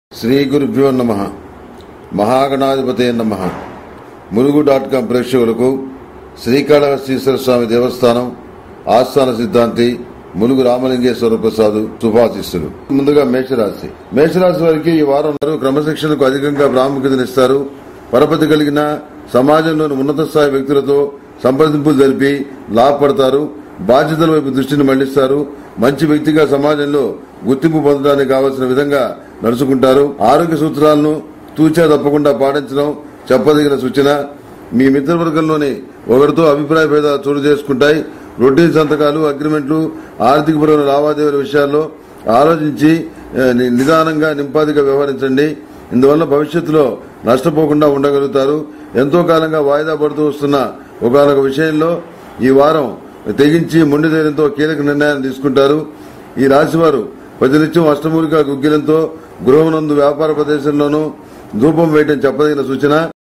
శ్రీ గురుభ్యో నమ మహాగణాధిపతే నమ ములుగు డాట్ కాం ప్రేక్షకులకు శ్రీకాళహస్తీశ్వర స్వామి దేవస్థానం ఆస్థాన సిద్ధాంతి ములుగు రామలింగేశ్వర ప్రసాద్ శుభాశిస్సులు ముందుగా మేషరాశి మేషరాశి వారికి ఈ వారం వారు క్రమశిక్షణకు అధికంగా ప్రాముఖ్యతనిస్తారు పరపతి కలిగిన సమాజంలోని ఉన్నత స్థాయి వ్యక్తులతో సంప్రదింపులు జరిపి లాభపడతారు బాధ్యతల వైపు దృష్టిని మళ్లిస్తారు మంచి వ్యక్తిగా సమాజంలో గుర్తింపు పొందడానికి కావలసిన విధంగా నడుచుకుంటారు ఆరోగ్య సూత్రాలను తూచా తప్పకుండా పాటించడం చెప్పదగిన సూచన మీ మిత్రవర్గంలోని ఒకరితో అభిప్రాయ భేదాలు చోటు చేసుకుంటాయి రొటీన్ సంతకాలు అగ్రిమెంట్లు ఆర్థికపరమైన లావాదేవీల విషయాల్లో ఆలోచించి ఆ, ని- నిదానంగా నింపాదిగా వ్యవహరించండి ఇందువల్ల భవిష్యత్తులో నష్టపోకుండా ఉండగలుగుతారు ఎంతో కాలంగా వాయిదా పడుతూ వస్తున్న ఒకనొక విషయంలో ఈ వారం తెగించి మొండి ధైర్యంతో కీలక నిర్ణయాన్ని తీసుకుంటారు ఈ రాశివారు ప్రతినిత్యం అష్టమూలిక గుగ్గిలంతో గృహమునందు వ్యాపార ప్రదేశంలోనూ ధూపం వేయటం చెప్పదగిన సూచన